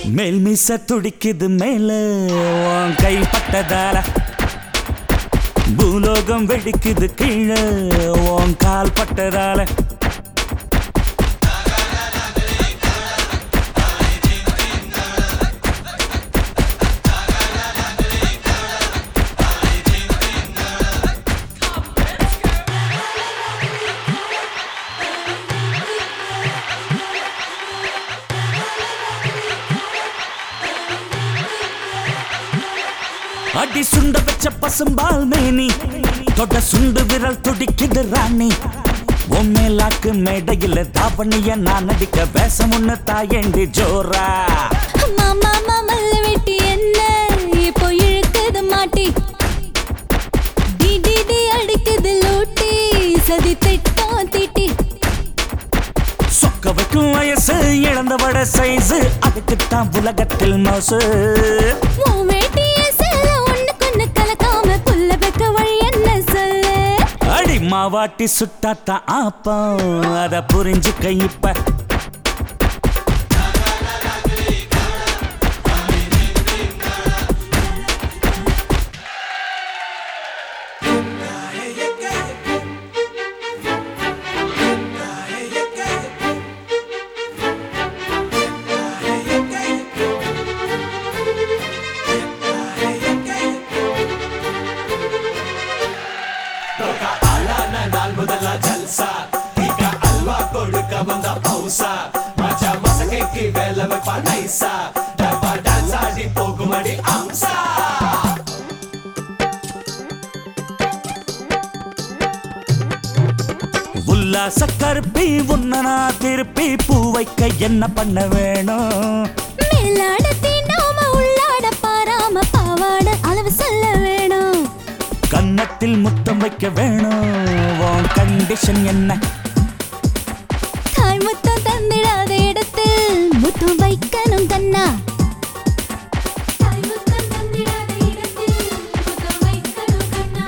மேல் மீச துடிக்குது மேல உன் கை பட்டதால பூலோகம் வெடிக்குது கீழே உன் கால் பட்டதால அடி சுண்ட வச்ச பசும்பால் மேனி தொட சுண்டு விரல் துடிக்குது ராணி உண்மையிலாக்கு மேடையில் தாவணிய நான் நடிக்க வேஷம் ஒண்ணு தாயண்டி ஜோரா மாமா மாமல்ல வெட்டி என்ன இப்போ இழுக்குது மாட்டி டி டி டி அடிக்குது லூட்டி சதி திட்டம் தீட்டி சொக்க வைக்கும் வயசு இழந்த வட சைஸ் அதுக்குத்தான் உலகத்தில் மோசு உன் வேட்டிய செல்ல ஒண்ணு கொண்டு கலக்காம புல்ல வைக்க வழி என்ன சொல்லு அடி மாவாட்டி சுட்டாத்தான் ஆப்பம் அத புரிஞ்சுக்க இப்ப உல்லாச கருப்பி உன்ன நான் திருப்பி பூ வைக்க என்ன பண்ண வேணும் மேலாட தீண்டாம உள்ளாட பாராம பாவாட அளவு சொல்ல வேணும் கன்னத்தில் முத்தம் வைக்க வேணும் உன் கண்டிஷன் என்ன தாய் முத்தம் தந்திடாத இடத்தில் முத்தம் வைக்கணும் கண்ணா தாய் முத்தம் தந்திடாத இடத்தில் முத்தம் வைக்கணும் கண்ணா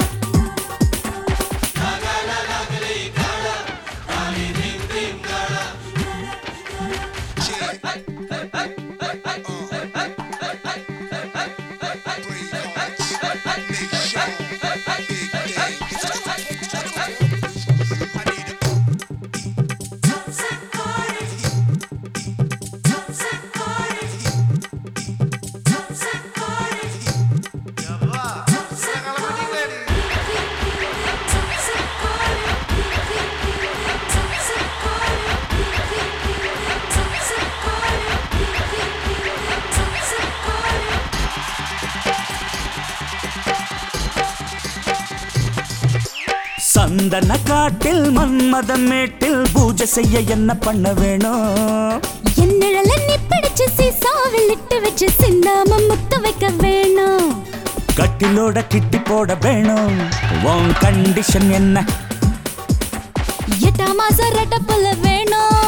சந்தன காட்டில் மன்மதன் மேட்டில் பூஜை செய்ய என்ன பண்ண வேணும் என் நிழல நீ பிடிச்சு சீசாவில் இட்டு வச்சு சிந்தாம முத்த வைக்க வேணும் கட்டிலோட கிட்டி போட வேணும் உன் கண்டிஷன் என்ன எட்டாம் மாசம் ரெட்ட புள்ள வேணும்